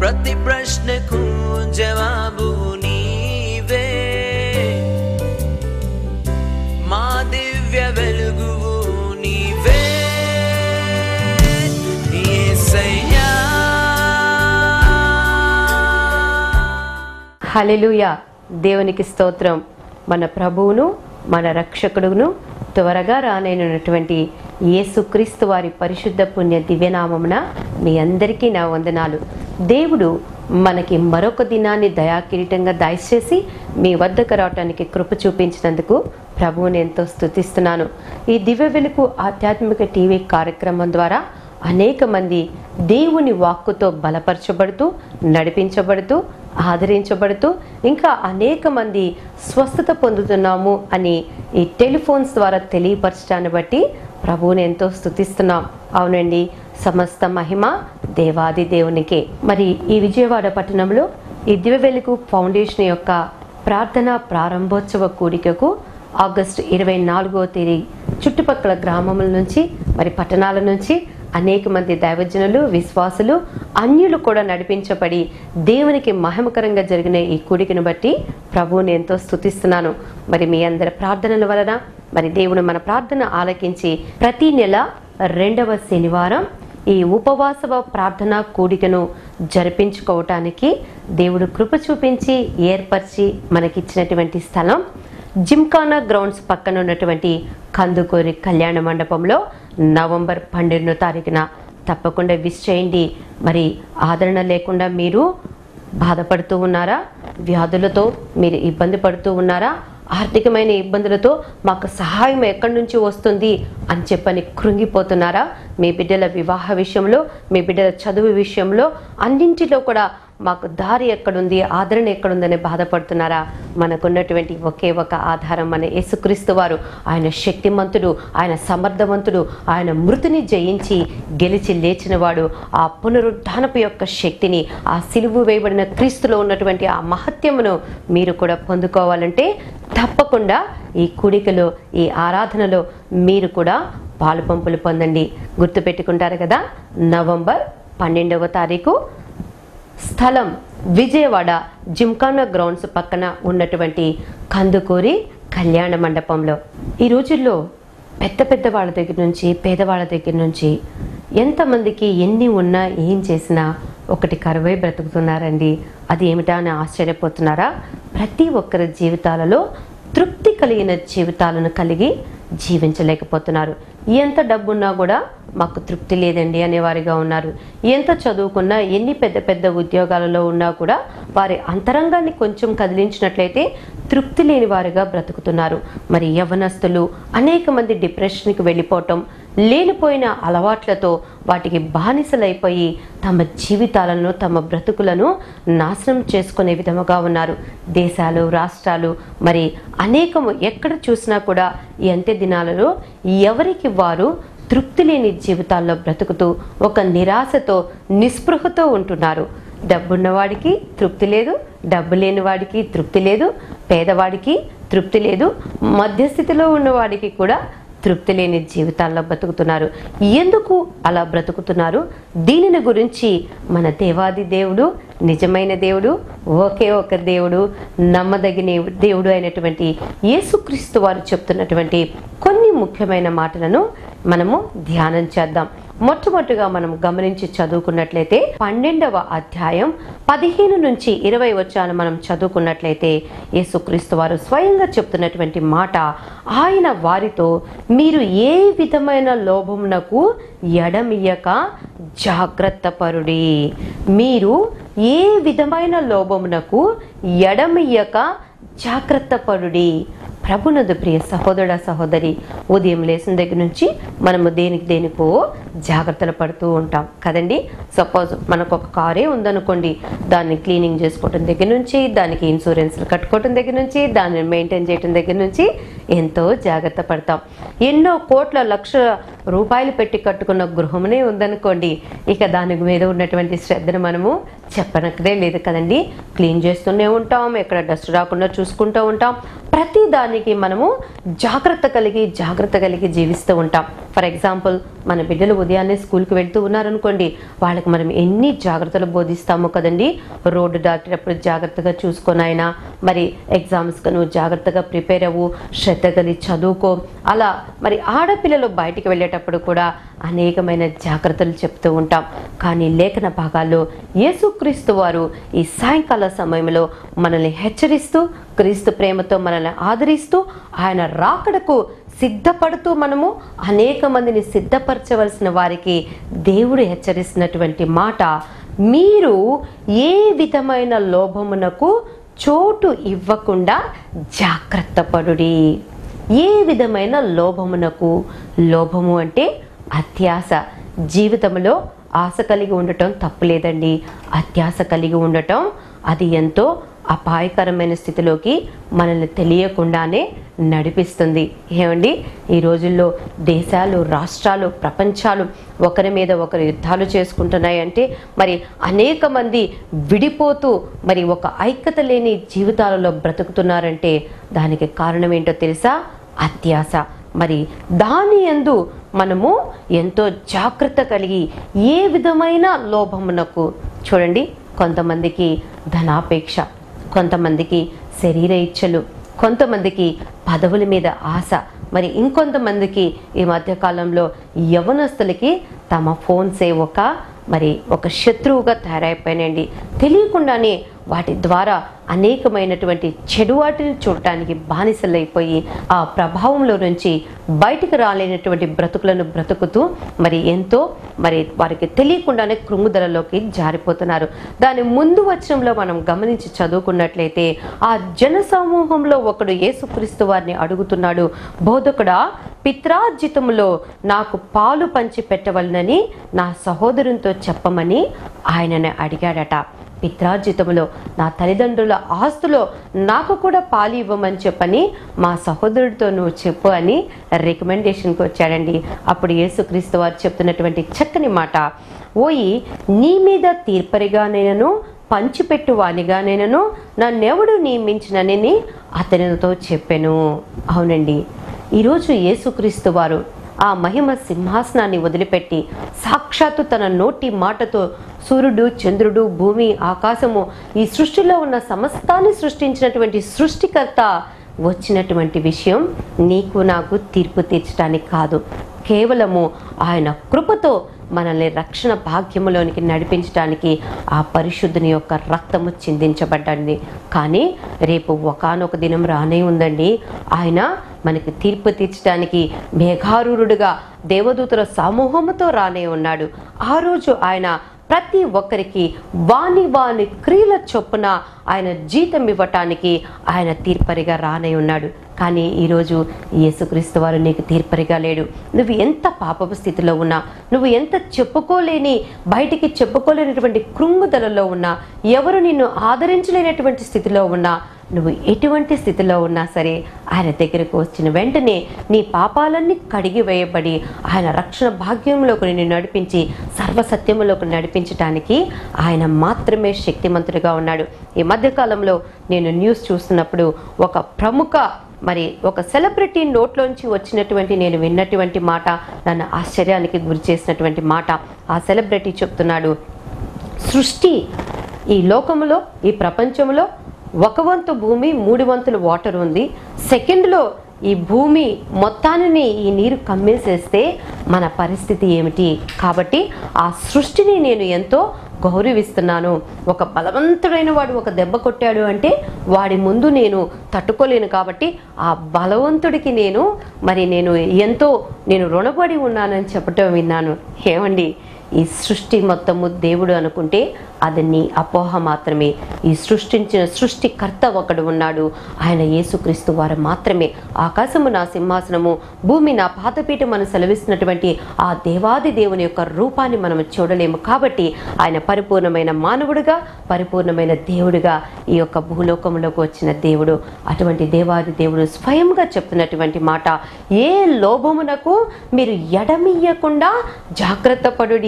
ప్రతి ప్రశ్నకు జవాబు నీవే మా దివ్య వెలుగువు నీవే యేసయ్యా హల్లెలూయా దేవునికి స్తోత్రం మన ప్రభువును మన రక్షకుడును త్వరగా రానైనటువంటి యేసుక్రీస్తు వారి పరిశుద్ధ పుణ్య దివ్యనామమున మీ అందరికీ నా వందనాలు దేవుడు మనకి మరొక దినాన్ని దయాకిరీటంగా దయచేసి మీ వద్దకు రావటానికి కృప చూపించినందుకు ప్రభువుని ఎంతో స్తుతిస్తున్నాను ఈ దివ్య వెలుగు ఆధ్యాత్మిక టీవీ కార్యక్రమం ద్వారా అనేక మంది దేవుని వాక్కుతో బలపరచబడుతూ నడిపించబడుతూ ఆదరించబడుతూ ఇంకా అనేక మంది స్వస్థత పొందుతున్నాము అని ఈ టెలిఫోన్స్ ద్వారా తెలియపరచడాన్ని బట్టి ప్రభువుని ఎంతో స్తుతిస్తున్నాం అవునండి సమస్త మహిమ దేవాది దేవునికే మరి ఈ విజయవాడ పట్టణంలో ఈ దివ్య వెలుగు ఫౌండేషన్ యొక్క ప్రార్థన ప్రారంభోత్సవ కూడికకు ఆగస్టు ఇరవై నాలుగో తేదీ చుట్టుపక్కల గ్రామముల నుంచి మరి పట్టణాల నుంచి అనేక మంది దైవజనులు విశ్వాసులు అన్యులు కూడా నడిపించబడి దేవునికి మహిమకరంగా జరిగిన ఈ కూడికను బట్టి ప్రభువుని ఎంతో స్తుతిస్తున్నాను మరి మీ అందరి ప్రార్థనల వలన మరి దేవుడు మన ప్రార్థన ఆలకించి ప్రతి నెల రెండవ శనివారం ఈ ఉపవాసవ ప్రార్థన కూడికను జరిపించుకోవటానికి దేవుడు కృప చూపించి ఏర్పరిచి మనకిచ్చినటువంటి స్థలం జిమ్ఖానా గ్రౌండ్స్ పక్కన ఉన్నటువంటి కందుకూరి కళ్యాణ మండపంలో నవంబర్ పన్నెండో తారీఖున తప్పకుండా విష్ చేయండి మరి ఆదరణ లేకుండా మీరు బాధపడుతూ ఉన్నారా వ్యాధులతో మీరు ఇబ్బంది పడుతూ ఉన్నారా ఆర్థికమైన ఇబ్బందులతో మాకు సహాయం ఎక్కడి నుంచి వస్తుంది అని చెప్పని కృంగిపోతున్నారా మీ బిడ్డల వివాహ విషయంలో మీ బిడ్డల చదువు విషయంలో అన్నింటిలో కూడా మాకు దారి ఎక్కడుంది ఆదరణ ఎక్కడుందని బాధపడుతున్నారా మనకున్నటువంటి ఒకే ఒక ఆధారం మన యేసుక్రీస్తు వారు ఆయన శక్తిమంతుడు ఆయన సమర్థవంతుడు ఆయన మృతిని జయించి గెలిచి లేచినవాడు ఆ పునరుద్ధానపు యొక్క శక్తిని ఆ సిలువు వేయబడిన క్రీస్తులో ఉన్నటువంటి ఆ మహత్యమును మీరు కూడా పొందుకోవాలంటే తప్పకుండా ఈ కూడికలో ఈ ఆరాధనలో మీరు కూడా పాలు పంపులు పొందండి గుర్తుపెట్టుకుంటారు కదా నవంబర్ పన్నెండవ తారీఖు స్థలం విజయవాడ జిమ్ఖానా గ్రౌండ్స్ పక్కన ఉన్నటువంటి కందుకూరి కళ్యాణ మండపంలో ఈ రోజుల్లో పెద్ద పెద్ద వాళ్ళ దగ్గర నుంచి పేదవాళ్ళ దగ్గర నుంచి ఎంతమందికి ఎన్ని ఉన్నా ఏం చేసినా ఒకటి కరువై బ్రతుకుతున్నారండి అది ఏమిటా అని ఆశ్చర్యపోతున్నారా ప్రతి ఒక్కరి జీవితాలలో తృప్తి కలిగిన జీవితాలను కలిగి జీవించలేకపోతున్నారు ఎంత డబ్బున్నా కూడా మాకు తృప్తి లేదండి అనేవారిగా ఉన్నారు ఎంత చదువుకున్నా ఎన్ని పెద్ద పెద్ద ఉద్యోగాలలో ఉన్నా కూడా వారి అంతరంగాన్ని కొంచెం కదిలించినట్లయితే తృప్తి లేని వారిగా బ్రతుకుతున్నారు మరి యవనస్తులు అనేక మంది డిప్రెషన్కి వెళ్ళిపోవటం లేనిపోయిన అలవాట్లతో వాటికి బానిసలైపోయి తమ జీవితాలను తమ బ్రతుకులను నాశనం చేసుకునే విధముగా ఉన్నారు దేశాలు రాష్ట్రాలు మరి అనేకము ఎక్కడ చూసినా కూడా ఈ అంత్య దినాలలో ఎవరికి వారు తృప్తి లేని జీవితాల్లో బ్రతుకుతూ ఒక నిరాశతో నిస్పృహతో ఉంటున్నారు డబ్బున్నవాడికి తృప్తి లేదు డబ్బు లేని వాడికి తృప్తి లేదు పేదవాడికి తృప్తి లేదు మధ్యస్థితిలో ఉన్నవాడికి కూడా తృప్తి లేని జీవితాల్లో బ్రతుకుతున్నారు ఎందుకు అలా బ్రతుకుతున్నారు దీనిని గురించి మన దేవాది దేవుడు నిజమైన దేవుడు ఒకే ఒక దేవుడు నమ్మదగిన దేవుడు అయినటువంటి యేసుక్రీస్తు వారు చెప్తున్నటువంటి కొన్ని ముఖ్యమైన మాటలను మనము ధ్యానం చేద్దాం మొట్టమొదటిగా మనం గమనించి చదువుకున్నట్లయితే పన్నెండవ అధ్యాయం పదిహేను నుంచి ఇరవై వచ్చాను మనం చదువుకున్నట్లయితే యేసుక్రీస్తు వారు స్వయంగా చెప్తున్నటువంటి మాట ఆయన వారితో మీరు ఏ విధమైన లోభమునకు ఎడమియ్యక జాగ్రత్త పరుడి మీరు ఏ విధమైన లోభమునకు ఎడమియ్యక జాగ్రత్త పరుడి ప్రభునందు ప్రియ సహోదర సహోదరి ఉదయం లేచిన దగ్గర నుంచి మనము దేనికి దేనికో జాగ్రత్తలు పడుతూ ఉంటాం కదండి సపోజ్ మనకు ఒక కారే ఉందనుకోండి దాన్ని క్లీనింగ్ చేసుకోవటం దగ్గర నుంచి దానికి ఇన్సూరెన్స్లు కట్టుకోవటం దగ్గర నుంచి దాన్ని మెయింటైన్ చేయటం దగ్గర నుంచి ఎంతో జాగ్రత్త పడతాం ఎన్నో కోట్ల లక్షల రూపాయలు పెట్టి కట్టుకున్న గృహమునే ఉందనుకోండి ఇక దాని మీద ఉన్నటువంటి శ్రద్ధను మనము చెప్పనక్కడే లేదు కదండి క్లీన్ చేస్తూనే ఉంటాం ఎక్కడ డస్ట్ రాకుండా చూసుకుంటూ ఉంటాం ప్రతి దానికి మనము జాగ్రత్త కలిగి జాగ్రత్త కలిగి జీవిస్తూ ఉంటాం ఫర్ ఎగ్జాంపుల్ మన బిడ్డలు ఉదయాన్నే స్కూల్కి వెళ్తూ ఉన్నారనుకోండి వాళ్ళకి మనం ఎన్ని జాగ్రత్తలు బోధిస్తామో కదండి రోడ్డు దాటేటప్పుడు జాగ్రత్తగా చూసుకొని ఆయన మరి ఎగ్జామ్స్కి నువ్వు జాగ్రత్తగా ప్రిపేర్ అవ్వు శ్రద్ధ కలిగి చదువుకో అలా మరి ఆడపిల్లలు బయటికి వెళ్ళేటప్పుడు కూడా అనేకమైన జాగ్రత్తలు చెప్తూ ఉంటాం కానీ లేఖన భాగాల్లో యేసుక్రీస్తు వారు ఈ సాయంకాల సమయంలో మనల్ని హెచ్చరిస్తూ క్రీస్తు ప్రేమతో మనల్ని ఆదరిస్తూ ఆయన రాకడకు సిద్ధపడుతూ మనము అనేక మందిని సిద్ధపరచవలసిన వారికి దేవుడు హెచ్చరిస్తున్నటువంటి మాట మీరు ఏ విధమైన లోభమునకు చోటు ఇవ్వకుండా జాగ్రత్త పడుడి ఏ విధమైన లోభమునకు లోభము అంటే అత్యాస జీవితంలో ఆశ కలిగి ఉండటం తప్పులేదండి అత్యాస కలిగి ఉండటం అది ఎంతో అపాయకరమైన స్థితిలోకి మనల్ని తెలియకుండానే నడిపిస్తుంది ఏమండి ఈ రోజుల్లో దేశాలు రాష్ట్రాలు ప్రపంచాలు ఒకరి మీద ఒకరు యుద్ధాలు చేసుకుంటున్నాయంటే మరి అనేక మంది విడిపోతూ మరి ఒక ఐక్యత లేని జీవితాలలో బ్రతుకుతున్నారంటే దానికి కారణం ఏంటో తెలుసా అత్యాస మరి దాని ఎందు మనము ఎంతో జాగ్రత్త కలిగి ఏ విధమైన లోభమునకు చూడండి కొంతమందికి ధనాపేక్ష కొంతమందికి శరీర ఇచ్చలు కొంతమందికి పదవుల మీద ఆశ మరి ఇంకొంతమందికి ఈ మధ్యకాలంలో యవనస్తులకి తమ ఫోన్సే ఒక మరి ఒక శత్రువుగా తయారైపోయినండి తెలియకుండానే వాటి ద్వారా అనేకమైనటువంటి చెడు వాటిని చూడటానికి బానిసలైపోయి ఆ ప్రభావంలో నుంచి బయటికి రాలేనటువంటి బ్రతుకులను బ్రతుకుతూ మరి ఎంతో మరి వారికి తెలియకుండానే కృంగుదలలోకి జారిపోతున్నారు దాని ముందు వచనంలో మనం గమనించి చదువుకున్నట్లయితే ఆ జన సమూహంలో ఒకడు యేసుక్రీస్తు వారిని అడుగుతున్నాడు బోధకుడా పిత్రార్జితములో నాకు పాలు పంచి పెట్టవలనని నా సహోదరునితో చెప్పమని ఆయనని అడిగాడట పిత్రార్జితములో నా తల్లిదండ్రుల ఆస్తులో నాకు కూడా పాలు ఇవ్వమని చెప్పని మా సహోదరుడితో నువ్వు చెప్పు అని రికమెండేషన్కి వచ్చాడండి అప్పుడు యేసుక్రీస్తు వారు చెప్తున్నటువంటి చక్కని మాట ఓయి నీ మీద తీర్పరిగానైనను పంచిపెట్టు వానిగానైనను నన్నెవడు నియమించినని అతనితో చెప్పాను అవునండి ఈరోజు యేసుక్రీస్తు వారు ఆ మహిమ సింహాసనాన్ని వదిలిపెట్టి సాక్షాత్తు తన నోటి మాటతో సూర్యుడు చంద్రుడు భూమి ఆకాశము ఈ సృష్టిలో ఉన్న సమస్తాన్ని సృష్టించినటువంటి సృష్టికర్త వచ్చినటువంటి విషయం నీకు నాకు తీర్పు తీర్చడానికి కాదు కేవలము ఆయన కృపతో మనల్ని రక్షణ భాగ్యములోనికి నడిపించడానికి ఆ పరిశుద్ధుని యొక్క రక్తము చిందించబడ్డండి కానీ రేపు ఒకానొక దినం రానే ఉందండి ఆయన మనకి తీర్పు తీర్చడానికి మేఘారూరుడుగా దేవదూతల సమూహముతో రానే ఉన్నాడు ఆ రోజు ఆయన ప్రతి ఒక్కరికి వాని వాని క్రియల చొప్పున ఆయన జీతం ఇవ్వటానికి ఆయన తీర్పరిగా రానై ఉన్నాడు కానీ ఈరోజు యేసుక్రీస్తు వారు నీకు తీర్పరిగా లేడు నువ్వు ఎంత పాపపు స్థితిలో ఉన్నా నువ్వు ఎంత చెప్పుకోలేని బయటికి చెప్పుకోలేనటువంటి కృంగుదలలో ఉన్నా ఎవరు నిన్ను ఆదరించలేనటువంటి స్థితిలో ఉన్నా నువ్వు ఎటువంటి స్థితిలో ఉన్నా సరే ఆయన దగ్గరకు వచ్చిన వెంటనే నీ పాపాలన్నీ కడిగి వేయబడి ఆయన రక్షణ భాగ్యంలోకి నిన్ను నడిపించి సర్వసత్యములోకి నడిపించడానికి ఆయన మాత్రమే శక్తిమంతుడిగా ఉన్నాడు ఈ మధ్యకాలంలో నేను న్యూస్ చూస్తున్నప్పుడు ఒక ప్రముఖ మరి ఒక సెలబ్రిటీ నోట్లోంచి వచ్చినటువంటి నేను విన్నటువంటి మాట నన్ను ఆశ్చర్యానికి గురి చేసినటువంటి మాట ఆ సెలబ్రిటీ చెప్తున్నాడు సృష్టి ఈ లోకములో ఈ ప్రపంచంలో ఒక వంతు భూమి మూడు వంతులు వాటర్ ఉంది సెకండ్లో ఈ భూమి మొత్తాన్ని ఈ నీరు కమ్మేసేస్తే మన పరిస్థితి ఏమిటి కాబట్టి ఆ సృష్టిని నేను ఎంతో గౌరవిస్తున్నాను ఒక బలవంతుడైన వాడు ఒక దెబ్బ కొట్టాడు అంటే వాడి ముందు నేను తట్టుకోలేను కాబట్టి ఆ బలవంతుడికి నేను మరి నేను ఎంతో నేను రుణపడి ఉన్నానని చెప్పటం విన్నాను ఏమండి ఈ సృష్టి మొత్తము దేవుడు అనుకుంటే అది నీ అపోహ మాత్రమే ఈ సృష్టించిన సృష్టికర్త ఒకడు ఉన్నాడు ఆయన యేసుక్రీస్తు వారు మాత్రమే ఆకాశము నా సింహాసనము భూమి నా పాతపీఠం మనం సెలవిస్తున్నటువంటి ఆ దేవాది దేవుని యొక్క రూపాన్ని మనం చూడలేము కాబట్టి ఆయన పరిపూర్ణమైన మానవుడిగా పరిపూర్ణమైన దేవుడిగా ఈ యొక్క భూలోకంలోకి వచ్చిన దేవుడు అటువంటి దేవాది దేవుడు స్వయంగా చెప్తున్నటువంటి మాట ఏ లోభమునకు మీరు ఎడమియ్యకుండా జాగ్రత్త పడుడి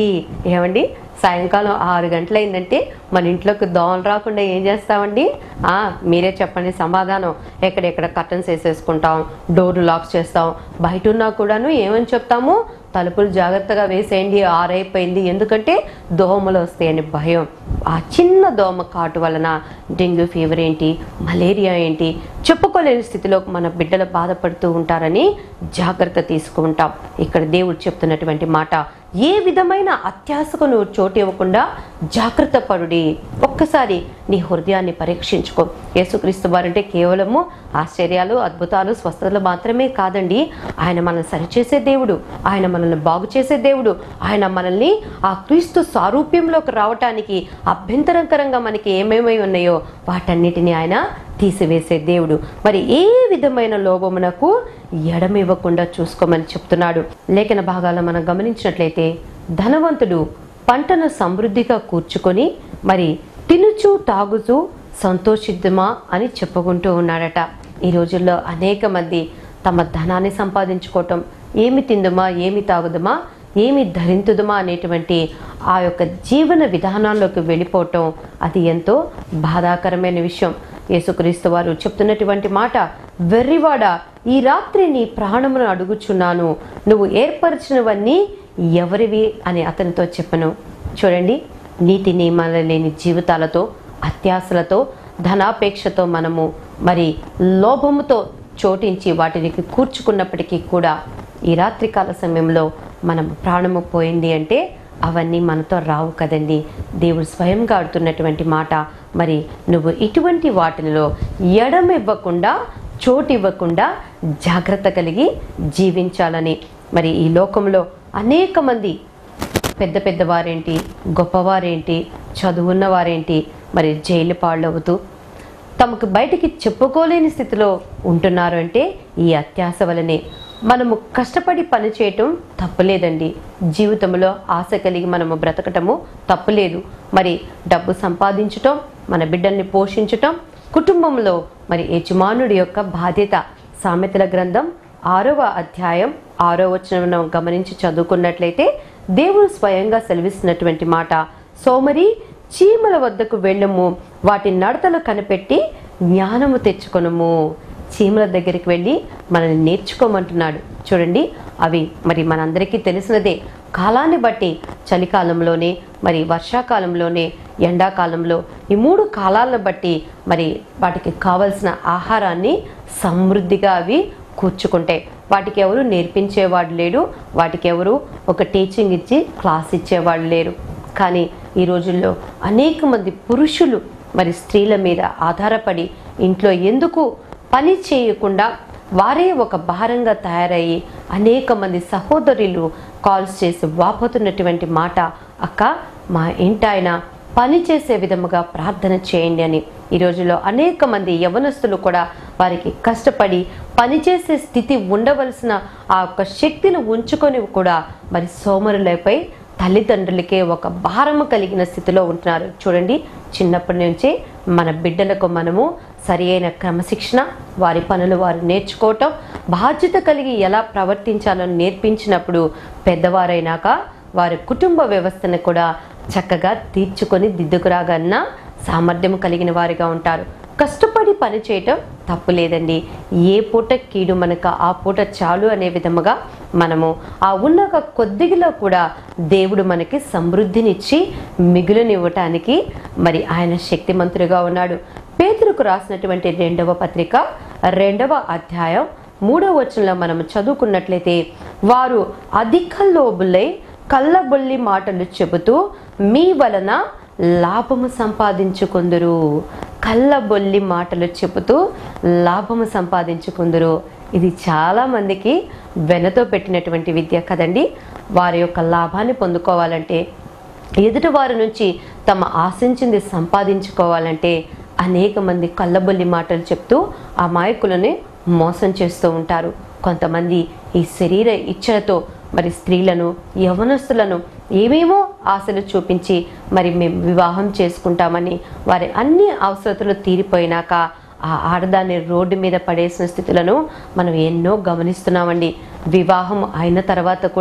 ఏమండి సాయంకాలం ఆరు గంటలైందంటే మన ఇంట్లోకి దోమలు రాకుండా ఏం చేస్తామండి ఆ, మీరే చెప్పండి సమాధానం ఎక్కడెక్కడ కర్టన్స్ వేసేసుకుంటాం డోర్ లాక్ చేస్తాం బయట ఉన్నా కూడాను ఏమని చెప్తాము తలుపులు జాగ్రత్తగా వేసేయండి ఆరైపోయింది ఎందుకంటే దోమలు వస్తాయని భయం ఆ చిన్న దోమ కాటు వలన డెంగ్యూ ఫీవర్ ఏంటి మలేరియా ఏంటి చెప్పుకోలేని స్థితిలో మన బిడ్డలు బాధపడుతూ ఉంటారని జాగ్రత్త తీసుకుంటాం ఇక్కడ దేవుడు చెప్తున్నటువంటి మాట ఏ విధమైన అత్యాశకు నువ్వు చోటు ఇవ్వకుండా జాగ్రత్త పడుడి ఒక్కసారి నీ హృదయాన్ని పరీక్షించుకో యేసుక్రీస్తు వారంటే కేవలము ఆశ్చర్యాలు అద్భుతాలు స్వస్థతలు మాత్రమే కాదండి ఆయన మనల్ని సరిచేసే దేవుడు ఆయన మనల్ని బాగు చేసే దేవుడు ఆయన మనల్ని ఆ క్రీస్తు సారూప్యంలోకి రావటానికి అభ్యంతరకరంగా మనకి ఏమేమై ఉన్నాయో వాటన్నిటిని ఆయన తీసివేసే దేవుడు మరి ఏ విధమైన లోభమునకు ఎడమివ్వకుండా చూసుకోమని చెప్తున్నాడు లేఖన భాగాలను మనం గమనించినట్లయితే ధనవంతుడు పంటను సమృద్ధిగా కూర్చుకొని మరి తినుచు తాగుచూ సంతోషిద్దుమా అని చెప్పుకుంటూ ఉన్నాడట ఈ రోజుల్లో అనేక మంది తమ ధనాన్ని సంపాదించుకోవటం ఏమి తిందుమా ఏమి తాగుదుమా ఏమి ధరింతుదుమా అనేటువంటి ఆ యొక్క జీవన విధానాల్లోకి వెళ్ళిపోవటం అది ఎంతో బాధాకరమైన విషయం యేసుక్రీస్తు వారు చెప్తున్నటువంటి మాట వెర్రివాడ ఈ రాత్రి నీ ప్రాణమును అడుగుచున్నాను నువ్వు ఏర్పరిచినవన్నీ ఎవరివి అని అతనితో చెప్పను చూడండి నీతి నియమాలు లేని జీవితాలతో అత్యాశలతో ధనాపేక్షతో మనము మరి లోభముతో చోటించి వాటిని కూర్చుకున్నప్పటికీ కూడా ఈ రాత్రికాల సమయంలో మనం ప్రాణము పోయింది అంటే అవన్నీ మనతో రావు కదండి దేవుడు స్వయంగా ఆడుతున్నటువంటి మాట మరి నువ్వు ఇటువంటి వాటిలో ఎడమివ్వకుండా చోటు ఇవ్వకుండా జాగ్రత్త కలిగి జీవించాలని మరి ఈ లోకంలో అనేక మంది పెద్ద పెద్ద వారేంటి గొప్పవారేంటి చదువున్న వారేంటి మరి జైలు పాళ్ళవుతూ తమకు బయటికి చెప్పుకోలేని స్థితిలో ఉంటున్నారు అంటే ఈ అత్యాశ వలనే మనము కష్టపడి పని చేయటం తప్పులేదండి జీవితంలో ఆశ కలిగి మనము బ్రతకటము తప్పులేదు మరి డబ్బు సంపాదించటం మన బిడ్డల్ని పోషించటం కుటుంబంలో మరి యజమానుడి యొక్క బాధ్యత సామెతల గ్రంథం ఆరవ అధ్యాయం ఆరో వచనం గమనించి చదువుకున్నట్లయితే దేవుడు స్వయంగా సెలవిస్తున్నటువంటి మాట సోమరి చీమల వద్దకు వెళ్ళము వాటి నడతలు కనిపెట్టి జ్ఞానము తెచ్చుకొనుము చీమల దగ్గరికి వెళ్ళి మనల్ని నేర్చుకోమంటున్నాడు చూడండి అవి మరి మనందరికీ తెలిసినదే కాలాన్ని బట్టి చలికాలంలోనే మరి వర్షాకాలంలోనే ఎండాకాలంలో ఈ మూడు కాలాలను బట్టి మరి వాటికి కావలసిన ఆహారాన్ని సమృద్ధిగా అవి కూర్చుకుంటాయి వాటికి ఎవరు నేర్పించేవాడు లేడు వాటికి ఎవరు ఒక టీచింగ్ ఇచ్చి క్లాస్ ఇచ్చేవాళ్ళు లేరు కానీ ఈ రోజుల్లో అనేక మంది పురుషులు మరి స్త్రీల మీద ఆధారపడి ఇంట్లో ఎందుకు పని చేయకుండా వారే ఒక భారంగా తయారయ్యి అనేక మంది సహోదరులు కాల్స్ చేసి వాపోతున్నటువంటి మాట అక్క మా ఇంటాయన పని చేసే విధముగా ప్రార్థన చేయండి అని ఈ రోజుల్లో అనేక మంది యవనస్తులు కూడా వారికి కష్టపడి పనిచేసే స్థితి ఉండవలసిన ఆ యొక్క శక్తిని ఉంచుకొని కూడా మరి సోమరులపై తల్లిదండ్రులకే ఒక భారము కలిగిన స్థితిలో ఉంటున్నారు చూడండి చిన్నప్పటి నుంచే మన బిడ్డలకు మనము సరి అయిన క్రమశిక్షణ వారి పనులు వారు నేర్చుకోవటం బాధ్యత కలిగి ఎలా ప్రవర్తించాలని నేర్పించినప్పుడు పెద్దవారైనాక వారి కుటుంబ వ్యవస్థను కూడా చక్కగా తీర్చుకొని దిద్దుకురాగన్న సామర్థ్యం కలిగిన వారిగా ఉంటారు కష్టపడి పని చేయటం తప్పు లేదండి ఏ పూట కీడు మనకు ఆ పూట చాలు అనే విధముగా మనము ఆ ఉన్న ఒక కొద్దిగిలో కూడా దేవుడు మనకి సమృద్ధినిచ్చి మిగులునివ్వటానికి మరి ఆయన శక్తిమంతుడిగా ఉన్నాడు పేతురుకు రాసినటువంటి రెండవ పత్రిక రెండవ అధ్యాయం మూడవ వచనంలో మనం చదువుకున్నట్లయితే వారు అధిక లోబులై కళ్ళబొల్లి మాటలు చెబుతూ మీ వలన లాభము సంపాదించుకుందురు కళ్ళబొల్లి మాటలు చెబుతూ లాభము సంపాదించుకుందురు ఇది చాలా మందికి వెనతో పెట్టినటువంటి విద్య కదండి వారి యొక్క లాభాన్ని పొందుకోవాలంటే ఎదుటి వారి నుంచి తమ ఆశించింది సంపాదించుకోవాలంటే అనేక మంది కళ్ళబొల్లి మాటలు చెప్తూ ఆ మాయకులని మోసం చేస్తూ ఉంటారు కొంతమంది ఈ శరీర ఇచ్చలతో మరి స్త్రీలను యవనస్తులను ఏమేమో ఆశలు చూపించి మరి మేము వివాహం చేసుకుంటామని వారి అన్ని అవసరతలు తీరిపోయినాక ఆ ఆడదాన్ని రోడ్డు మీద పడేసిన స్థితులను మనం ఎన్నో గమనిస్తున్నామండి వివాహం అయిన తర్వాత కూడా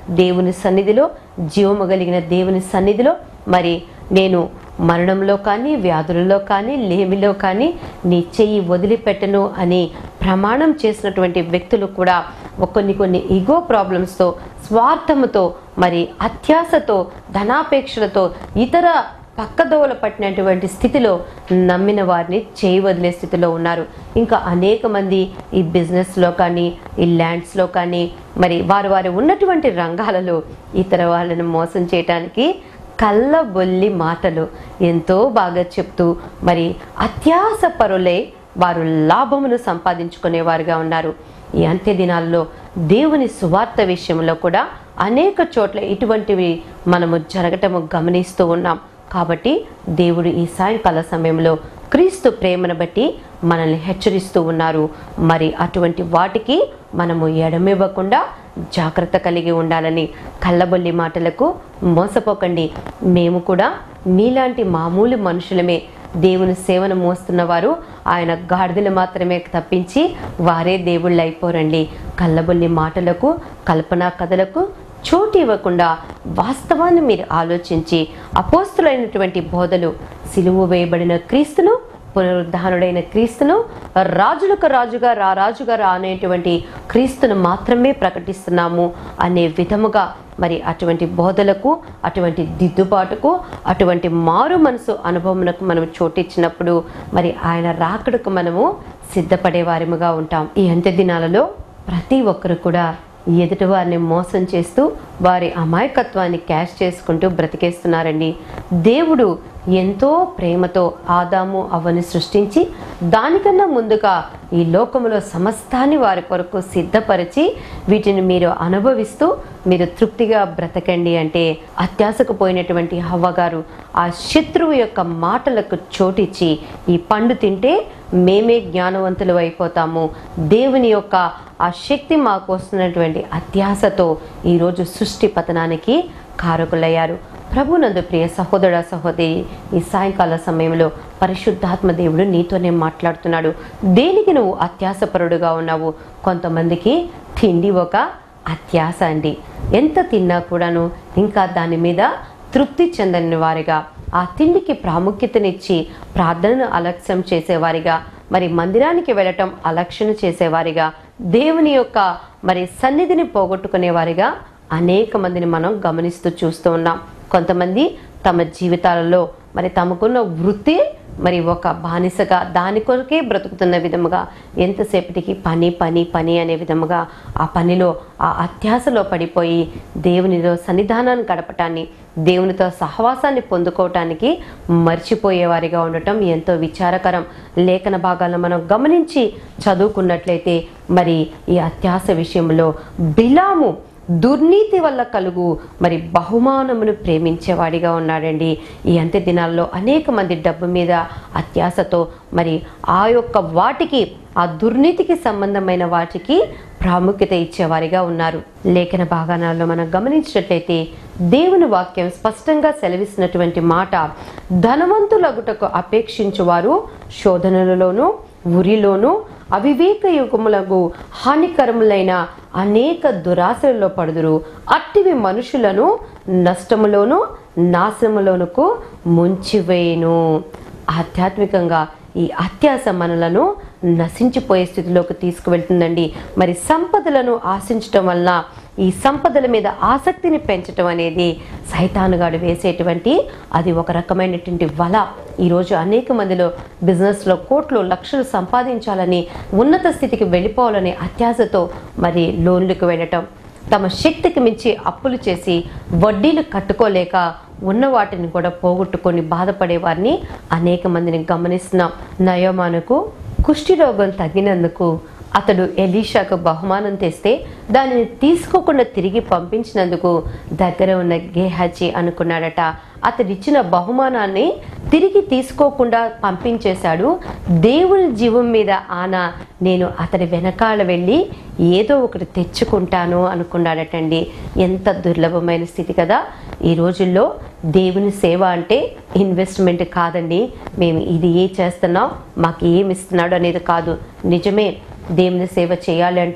దేవుని సన్నిధిలో జీవము కలిగిన దేవుని సన్నిధిలో మరి నేను మరణంలో కానీ వ్యాధులలో కానీ లేమిలో కానీ నీ చెయ్యి వదిలిపెట్టను అని ప్రమాణం చేసినటువంటి వ్యక్తులు కూడా కొన్ని కొన్ని ఈగో ప్రాబ్లమ్స్తో స్వార్థముతో మరి అత్యాశతో ధనాపేక్షలతో ఇతర పక్కదోవల పట్టినటువంటి స్థితిలో నమ్మిన వారిని చేయి వదిలే స్థితిలో ఉన్నారు ఇంకా అనేక మంది ఈ బిజినెస్లో కానీ ఈ ల్యాండ్స్లో కానీ మరి వారు వారు ఉన్నటువంటి రంగాలలో ఇతర వాళ్ళని మోసం చేయటానికి కళ్ళబొల్లి మాటలు ఎంతో బాగా చెప్తూ మరి అత్యాస పరులై వారు లాభమును సంపాదించుకునేవారుగా ఉన్నారు ఈ అంత్య దినాల్లో దేవుని సువార్త విషయంలో కూడా అనేక చోట్ల ఇటువంటివి మనము జరగటము గమనిస్తూ ఉన్నాం కాబట్టి దేవుడు ఈ సాయంకాల సమయంలో క్రీస్తు ప్రేమను బట్టి మనల్ని హెచ్చరిస్తూ ఉన్నారు మరి అటువంటి వాటికి మనము ఎడమివ్వకుండా జాగ్రత్త కలిగి ఉండాలని కళ్ళబొల్లి మాటలకు మోసపోకండి మేము కూడా మీలాంటి మామూలు మనుషులమే దేవుని సేవను మోస్తున్న వారు ఆయన గాడిదలు మాత్రమే తప్పించి వారే దేవుళ్ళు అయిపోరండి కళ్ళబొల్లి మాటలకు కల్పనా కథలకు చోటు ఇవ్వకుండా వాస్తవాన్ని మీరు ఆలోచించి అపోస్తులైనటువంటి బోధలు సిలువు వేయబడిన క్రీస్తును పునరుద్ధానుడైన క్రీస్తును రాజులకు రాజుగా రా రాజుగా రా అనేటువంటి క్రీస్తును మాత్రమే ప్రకటిస్తున్నాము అనే విధముగా మరి అటువంటి బోధలకు అటువంటి దిద్దుబాటుకు అటువంటి మారు మనసు అనుభవమునకు మనం చోటిచ్చినప్పుడు మరి ఆయన రాకడకు మనము సిద్ధపడే వారిముగా ఉంటాం ఈ అంత్య దినాలలో ప్రతి ఒక్కరు కూడా ఎదుటి వారిని మోసం చేస్తూ వారి అమాయకత్వాన్ని క్యాష్ చేసుకుంటూ బ్రతికేస్తున్నారండి దేవుడు ఎంతో ప్రేమతో ఆదాము అవ్వని సృష్టించి దానికన్నా ముందుగా ఈ లోకములో సమస్తాన్ని వారి కొరకు సిద్ధపరిచి వీటిని మీరు అనుభవిస్తూ మీరు తృప్తిగా బ్రతకండి అంటే అత్యాసకు పోయినటువంటి హవ్వగారు ఆ శత్రువు యొక్క మాటలకు చోటిచ్చి ఈ పండు తింటే మేమే జ్ఞానవంతులు అయిపోతాము దేవుని యొక్క ఆ శక్తి మాకు వస్తున్నటువంటి అత్యాసతో ఈరోజు సృష్టి పతనానికి కారకులయ్యారు ప్రభునందు ప్రియ సహోదర సహోదరి ఈ సాయంకాల సమయంలో పరిశుద్ధాత్మ దేవుడు నీతోనే మాట్లాడుతున్నాడు దేనికి నువ్వు అత్యాసపరుడుగా ఉన్నావు కొంతమందికి తిండి ఒక అత్యాస అండి ఎంత తిన్నా కూడాను ఇంకా దాని మీద తృప్తి చెందని వారిగా ఆ తిండికి ప్రాముఖ్యతనిచ్చి ప్రార్థనను అలక్ష్యం చేసేవారిగా మరి మందిరానికి వెళ్ళటం అలక్ష్యం చేసేవారిగా దేవుని యొక్క మరి సన్నిధిని పోగొట్టుకునేవారిగా అనేక మందిని మనం గమనిస్తూ చూస్తూ ఉన్నాం కొంతమంది తమ జీవితాలలో మరి తమకున్న వృత్తి మరి ఒక బానిసగా దాని కొరకే బ్రతుకుతున్న విధముగా ఎంతసేపటికి పని పని పని అనే విధముగా ఆ పనిలో ఆ అత్యాసలో పడిపోయి దేవునిలో సన్నిధానాన్ని గడపటాన్ని దేవునితో సహవాసాన్ని పొందుకోవటానికి మర్చిపోయేవారిగా ఉండటం ఎంతో విచారకరం లేఖన భాగాలను మనం గమనించి చదువుకున్నట్లయితే మరి ఈ అత్యాస విషయంలో బిలాము దుర్నీతి వల్ల కలుగు మరి బహుమానమును ప్రేమించేవాడిగా ఉన్నాడండి ఈ అంత్య దినాల్లో అనేక మంది డబ్బు మీద అత్యాసతో మరి ఆ యొక్క వాటికి ఆ దుర్నీతికి సంబంధమైన వాటికి ప్రాముఖ్యత ఇచ్చేవారిగా ఉన్నారు లేఖన భాగానాల్లో మనం గమనించినట్లయితే దేవుని వాక్యం స్పష్టంగా సెలవిస్తున్నటువంటి మాట ధనవంతులగుటకు అపేక్షించువారు శోధనలలోనూ ఉరిలోనూ అవివేక యుగములకు హానికరములైన అనేక దురాశలలో పడుదురు అట్టివి మనుషులను నష్టములోను నాశనములోనుకు ముంచివేయును ఆధ్యాత్మికంగా ఈ అత్యాస మనలను నశించిపోయే స్థితిలోకి తీసుకువెళ్తుందండి మరి సంపదలను ఆశించటం వల్ల ఈ సంపదల మీద ఆసక్తిని పెంచటం అనేది సైతానుగాడు వేసేటువంటి అది ఒక రకమైనటువంటి వల ఈరోజు అనేక మందిలో బిజినెస్లో కోట్లు లక్షలు సంపాదించాలని ఉన్నత స్థితికి వెళ్ళిపోవాలనే అత్యాశతో మరి లోన్లకు వెళ్ళటం తమ శక్తికి మించి అప్పులు చేసి వడ్డీలు కట్టుకోలేక ఉన్న వాటిని కూడా పోగొట్టుకొని బాధపడే వారిని అనేక మందిని గమనిస్తున్నాం నయోమానుకు కుష్టి రోగం తగ్గినందుకు అతడు ఎలీషాకు బహుమానం తెస్తే దానిని తీసుకోకుండా తిరిగి పంపించినందుకు దగ్గర ఉన్న గేహాజీ అనుకున్నాడట అతడిచ్చిన బహుమానాన్ని తిరిగి తీసుకోకుండా పంపించేశాడు దేవుని జీవం మీద ఆన నేను అతడి వెనకాల వెళ్ళి ఏదో ఒకటి తెచ్చుకుంటాను అనుకున్నాడటండి ఎంత దుర్లభమైన స్థితి కదా ఈ రోజుల్లో దేవుని సేవ అంటే ఇన్వెస్ట్మెంట్ కాదండి మేము ఇది ఏ చేస్తున్నాం మాకు ఏమి ఇస్తున్నాడు అనేది కాదు నిజమే దేవుని సేవ చేయాలి అంటే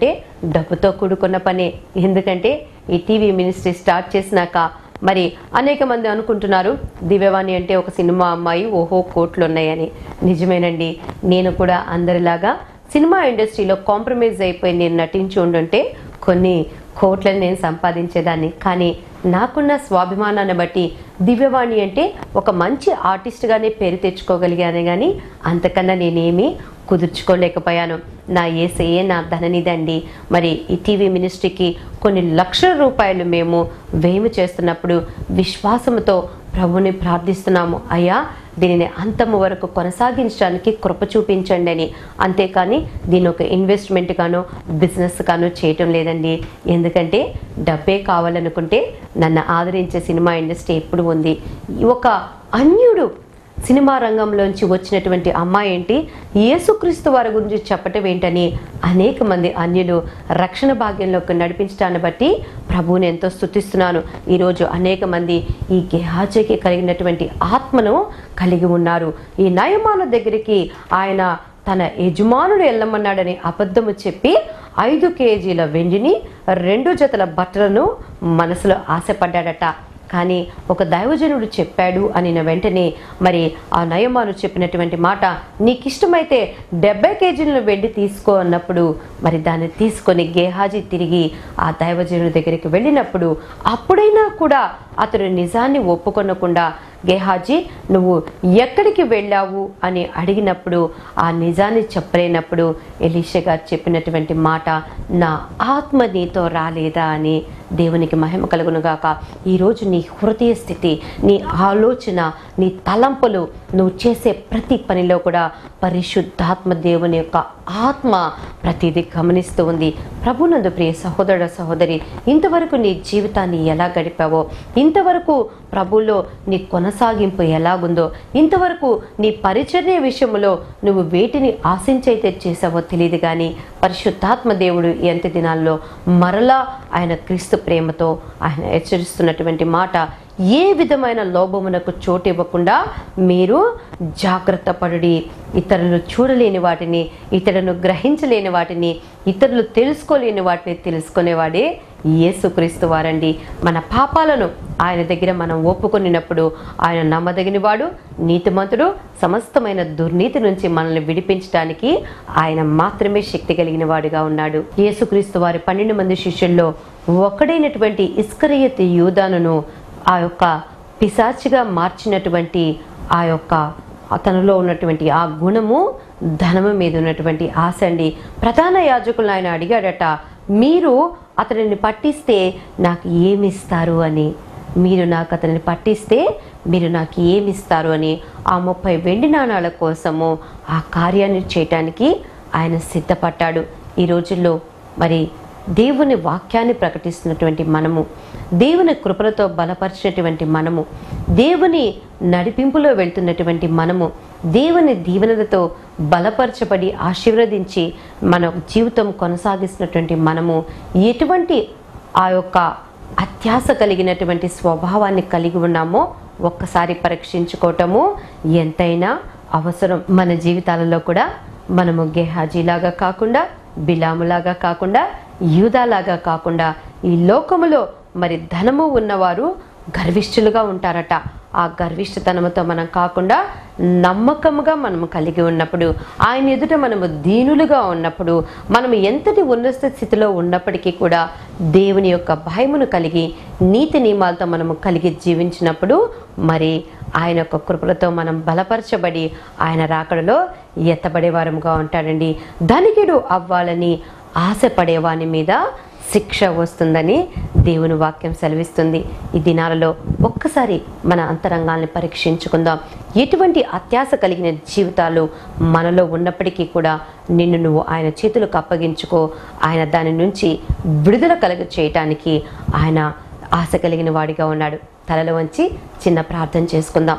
డబ్బుతో కూడుకున్న పనే ఎందుకంటే ఈ టీవీ మినిస్ట్రీ స్టార్ట్ చేసినాక మరి అనేక మంది అనుకుంటున్నారు దివ్యవాణి అంటే ఒక సినిమా అమ్మాయి ఓహో కోట్లు ఉన్నాయని నిజమేనండి నేను కూడా అందరిలాగా సినిమా ఇండస్ట్రీలో కాంప్రమైజ్ అయిపోయి నేను నటించి ఉండుంటే కొన్ని కోట్లను నేను సంపాదించేదాన్ని కానీ నాకున్న స్వాభిమానాన్ని బట్టి దివ్యవాణి అంటే ఒక మంచి ఆర్టిస్ట్గానే పేరు తెచ్చుకోగలిగానే కానీ అంతకన్నా నేనేమీ కుదుర్చుకోలేకపోయాను నా ఏసఏ నా ధననిధి మరి ఈ టీవీ మినిస్ట్రీకి కొన్ని లక్షల రూపాయలు మేము వేము చేస్తున్నప్పుడు విశ్వాసంతో ప్రభుని ప్రార్థిస్తున్నాము అయ్యా దీనిని అంతము వరకు కొనసాగించడానికి కృప చూపించండి అని అంతేకాని దీని ఒక ఇన్వెస్ట్మెంట్ గానో బిజినెస్ గానో చేయటం లేదండి ఎందుకంటే డబ్బే కావాలనుకుంటే నన్ను ఆదరించే సినిమా ఇండస్ట్రీ ఎప్పుడు ఉంది ఒక అన్యుడు సినిమా రంగంలోంచి వచ్చినటువంటి అమ్మాయి ఏంటి యేసుక్రీస్తు వారి గురించి చెప్పటం ఏంటని అనేక మంది అన్యులు రక్షణ భాగ్యంలోకి నడిపించడాన్ని బట్టి ప్రభువుని ఎంతో స్థుతిస్తున్నాను ఈరోజు అనేక మంది ఈ గెహాజీకి కలిగినటువంటి ఆత్మను కలిగి ఉన్నారు ఈ నయమాన దగ్గరికి ఆయన తన యజమానుడు వెళ్ళమన్నాడని అబద్ధము చెప్పి ఐదు కేజీల వెండిని రెండు జతల బట్టలను మనసులో ఆశపడ్డాడట కానీ ఒక దైవజనుడు చెప్పాడు అని వెంటనే మరి ఆ నయమాను చెప్పినటువంటి మాట నీకు ఇష్టమైతే డెబ్బై కేజీలను వెండి తీసుకో అన్నప్పుడు మరి దాన్ని తీసుకొని గేహాజీ తిరిగి ఆ దైవజనుడి దగ్గరికి వెళ్ళినప్పుడు అప్పుడైనా కూడా అతడు నిజాన్ని ఒప్పుకొనకుండా గేహాజీ నువ్వు ఎక్కడికి వెళ్ళావు అని అడిగినప్పుడు ఆ నిజాన్ని చెప్పలేనప్పుడు ఎలీషా గారు చెప్పినటువంటి మాట నా ఆత్మ నీతో రాలేదా అని దేవునికి మహిమ కలుగునుగాక ఈరోజు నీ హృదయ స్థితి నీ ఆలోచన నీ తలంపులు నువ్వు చేసే ప్రతి పనిలో కూడా పరిశుద్ధాత్మ దేవుని యొక్క ఆత్మ ప్రతిదీ గమనిస్తూ ఉంది ప్రభునందు ప్రియ సహోదర సహోదరి ఇంతవరకు నీ జీవితాన్ని ఎలా గడిపావో ఇంతవరకు ప్రభులో నీ కొనసాగింపు ఎలాగుందో ఇంతవరకు నీ పరిచర్య విషయంలో నువ్వు వేటిని ఆశించైతే చేసావో తెలియదు కానీ పరిశుద్ధాత్మ దేవుడు ఈ అంత్య దినాల్లో మరలా ఆయన క్రీస్తు ప్రేమతో ఆయన హెచ్చరిస్తున్నటువంటి మాట ఏ విధమైన లోభమునకు చోటు ఇవ్వకుండా మీరు జాగ్రత్త పడుడి ఇతరులు చూడలేని వాటిని ఇతరులను గ్రహించలేని వాటిని ఇతరులు తెలుసుకోలేని వాటిని తెలుసుకునేవాడే యేసుక్రీస్తు వారండి మన పాపాలను ఆయన దగ్గర మనం ఒప్పుకొనినప్పుడు ఆయన నమ్మదగినవాడు నీతిమంతుడు సమస్తమైన దుర్నీతి నుంచి మనల్ని విడిపించడానికి ఆయన మాత్రమే శక్తి కలిగిన వాడిగా ఉన్నాడు యేసుక్రీస్తు వారి పన్నెండు మంది శిష్యుల్లో ఒకడైనటువంటి ఇస్కరియత్ యూదానును ఆ యొక్క పిశాచిగా మార్చినటువంటి ఆ యొక్క అతనిలో ఉన్నటువంటి ఆ గుణము ధనము మీద ఉన్నటువంటి ఆశ అండి ప్రధాన యాజకులను ఆయన అడిగాడట మీరు అతనిని పట్టిస్తే నాకు ఏమిస్తారు అని మీరు నాకు అతనిని పట్టిస్తే మీరు నాకు ఏమిస్తారు అని ఆ ముప్పై వెండి నాణాల కోసము ఆ కార్యాన్ని చేయటానికి ఆయన సిద్ధపడ్డాడు ఈ రోజుల్లో మరి దేవుని వాక్యాన్ని ప్రకటిస్తున్నటువంటి మనము దేవుని కృపలతో బలపరిచినటువంటి మనము దేవుని నడిపింపులో వెళ్తున్నటువంటి మనము దేవుని దీవెనలతో బలపరచబడి ఆశీర్వదించి మన జీవితం కొనసాగిస్తున్నటువంటి మనము ఎటువంటి ఆ యొక్క అత్యాస కలిగినటువంటి స్వభావాన్ని కలిగి ఉన్నామో ఒక్కసారి పరీక్షించుకోవటము ఎంతైనా అవసరం మన జీవితాలలో కూడా మనము గెహాజీలాగా కాకుండా బిలాములాగా కాకుండా యూదాలాగా కాకుండా ఈ లోకములో మరి ధనము ఉన్నవారు గర్విష్ఠులుగా ఉంటారట ఆ గర్విష్ఠతనముతో మనం కాకుండా నమ్మకముగా మనము కలిగి ఉన్నప్పుడు ఆయన ఎదుట మనము దీనులుగా ఉన్నప్పుడు మనం ఎంతటి ఉన్నత స్థితిలో ఉన్నప్పటికీ కూడా దేవుని యొక్క భయమును కలిగి నీతి నియమాలతో మనము కలిగి జీవించినప్పుడు మరి ఆయన యొక్క కృపలతో మనం బలపరచబడి ఆయన రాకడలో ఎత్తబడే వారముగా ఉంటాడండి ధనికుడు అవ్వాలని ఆశపడేవాని మీద శిక్ష వస్తుందని దేవుని వాక్యం సెలవిస్తుంది ఈ దినాలలో ఒక్కసారి మన అంతరంగాల్ని పరీక్షించుకుందాం ఎటువంటి అత్యాస కలిగిన జీవితాలు మనలో ఉన్నప్పటికీ కూడా నిన్ను నువ్వు ఆయన చేతులకు అప్పగించుకో ఆయన దాని నుంచి విడుదల కలుగ చేయటానికి ఆయన ఆశ కలిగిన వాడిగా ఉన్నాడు తలలో వంచి చిన్న ప్రార్థన చేసుకుందాం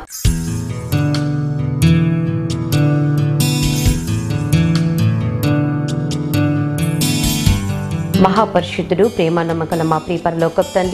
మహాపరిశుద్ధుడు ప్రేమ నమ్మకల మా ప్రియ పరలోకపు తండ్రి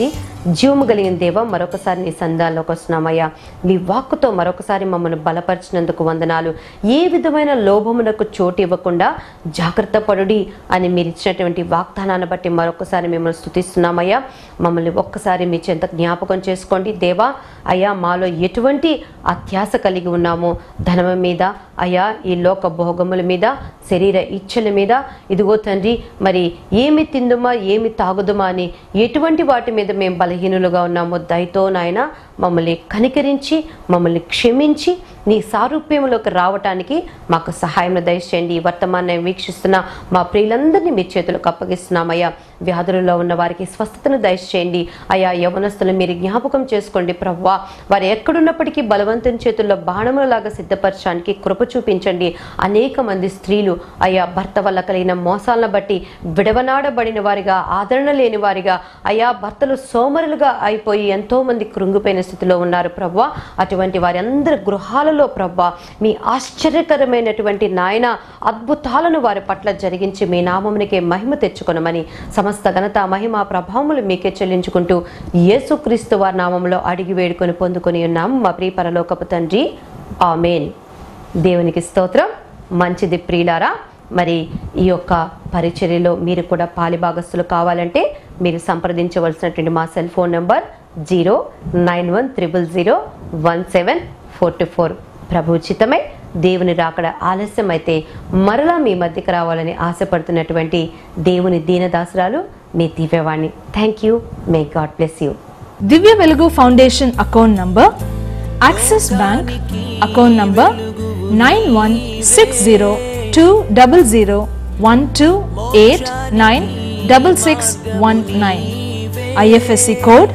జీవము కలిగిన దేవ మరొకసారి నీ సందాల్లోకి వస్తున్నామయ్యా మీ వాక్కుతో మరొకసారి మమ్మల్ని బలపరిచినందుకు వందనాలు ఏ విధమైన లోభమునకు చోటు ఇవ్వకుండా జాగ్రత్త పడుడి అని మీరు ఇచ్చినటువంటి వాగ్దానాన్ని బట్టి మరొకసారి మిమ్మల్ని స్థుతిస్తున్నామయ్యా మమ్మల్ని ఒక్కసారి మీ చెంత జ్ఞాపకం చేసుకోండి దేవా అయ్యా మాలో ఎటువంటి అత్యాస కలిగి ఉన్నామో ధనం మీద అయ్యా ఈ లోక భోగముల మీద శరీర ఇచ్చల మీద ఇదిగో తండ్రి మరి ఏమి తిందుమా ఏమి తాగుదుమా అని ఎటువంటి వాటి మీద మేము బలహీనులుగా ఉన్నామో దయతో నాయన మమ్మల్ని కనికరించి మమ్మల్ని క్షమించి నీ సారూప్యంలోకి రావటానికి మాకు సహాయం దయచేయండి ఈ వర్తమానం వీక్షిస్తున్న మా ప్రియులందరినీ మీ చేతులకు అప్పగిస్తున్నామయ్యా వ్యాధులలో ఉన్న వారికి స్వస్థతను దయచేయండి అయా యవనస్తులు మీరు జ్ఞాపకం చేసుకోండి ప్రవ్వా వారు ఎక్కడున్నప్పటికీ బలవంతం చేతుల్లో బాణములలాగా సిద్ధపరచడానికి కృప చూపించండి అనేక మంది స్త్రీలు అయా భర్త వల్ల కలిగిన మోసాలను బట్టి విడవనాడబడిన వారిగా ఆదరణ లేని వారిగా అయా భర్తలు సోమరులుగా అయిపోయి ఎంతో మంది కృంగిపోయిన స్థితిలో ఉన్నారు ప్రవ్వా అటువంటి వారి అందరి గృహాలలో ప్రవ్వా మీ ఆశ్చర్యకరమైనటువంటి నాయన అద్భుతాలను వారి పట్ల జరిగించి మీ నామమునికే మహిమ తెచ్చుకొనమని సమస్త ఘనత మహిమ ప్రభావములు మీకే చెల్లించుకుంటూ యేసుక్రీస్తు వారి నామంలో అడిగి వేడుకొని పొందుకొని ఉన్నాం మా ప్రియ పరలోకపు తండ్రి ఆమెన్ దేవునికి స్తోత్రం మంచిది ప్రియులారా మరి ఈ యొక్క పరిచర్యలో మీరు కూడా పాలిభాగస్తులు కావాలంటే మీరు సంప్రదించవలసినటువంటి మా cell phone number zero nine one triple zero one seven four two four ప్రభు ఉచితమై దేవుని రాకడ ఆలస్యం అయితే మరలా మీ మధ్యకి రావాలని ఆశపడుతున్నటువంటి దేవుని దీనదాసురాలు మీ Divyavani thank you may God bless you Divya Velugu foundation account number Axis bank account number nine one six zero two double zero one two eight nine double six one nine IFSC code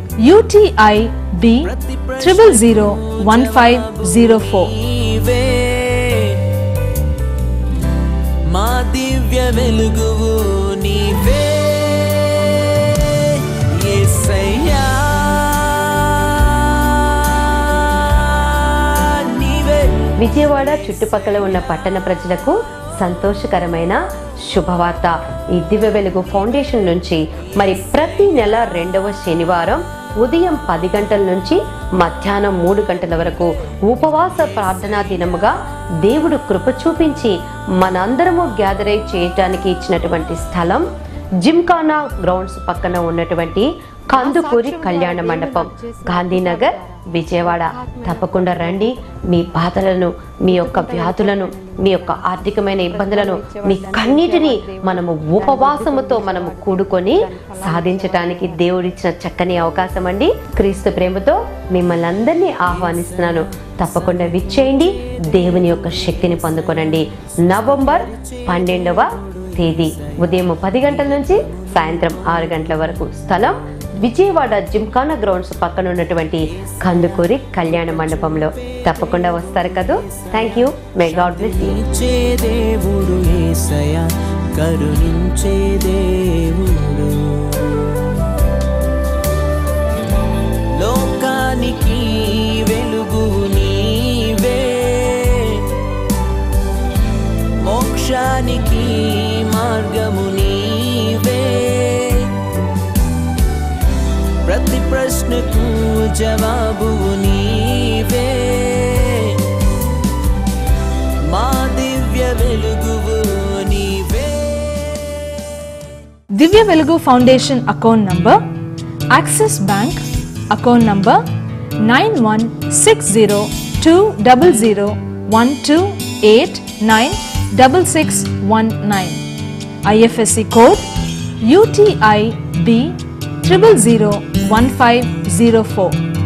UTI B triple zero one five zero four నీవే మా దివ్య వెలుగువు నీవే యేసయ్యా నీవే విజయవాడ చుట్టుపక్కల ఉన్న పట్టణ ప్రజలకు సంతోషకరమైన శుభవార్త ఈ దివ్య వెలుగు ఫౌండేషన్ నుంచి మరి ప్రతి నెల రెండవ శనివారం ఉదయం పది గంటల నుంచి మధ్యాహ్నం మూడు గంటల వరకు ఉపవాస ప్రార్థనా దినముగా దేవుడు కృప చూపించి మనందరము గ్యాదర్ అయి చేయటానికి ఇచ్చినటువంటి స్థలం జిమ్ఖానా గ్రౌండ్స్ పక్కన ఉన్నటువంటి కందుకూరి కళ్యాణ మండపం గాంధీనగర్ విజయవాడ తప్పకుండా రండి మీ బాధలను మీ యొక్క వ్యాధులను మీ యొక్క ఆర్థికమైన ఇబ్బందులను మీ కన్నిటిని మనము ఉపవాసముతో మనము కూడుకొని సాధించటానికి దేవుడిచ్చిన చక్కని అవకాశం అండి క్రీస్తు ప్రేమతో మిమ్మల్ని అందరినీ ఆహ్వానిస్తున్నాను తప్పకుండా విచ్చేయండి దేవుని యొక్క శక్తిని పొందుకొనండి నవంబర్ పన్నెండవ తేదీ ఉదయం పది గంటల నుంచి సాయంత్రం ఆరు గంటల వరకు స్థలం విజయవాడ జిమ్ఖానా గ్రౌండ్స్ పక్కన ఉన్నటువంటి కందుకూరి కళ్యాణ మండపంలో తప్పకుండా వస్తారు కదా thank you may God bless you కరుణించే దేవుడు యేసయ్య కరుణించే దేవుడు లోకానికి వెలుగు నీవే మోక్షానికి మార్గము నీవే ప్రతి ప్రశ్నకు జవాబు నీవే మా దివ్య వెలుగువు నీవే Divya Velugu foundation account number Axis bank account number nine one six zero two double zero one two eight nine double six one nine IFSC code UTI B triple zero one five zero four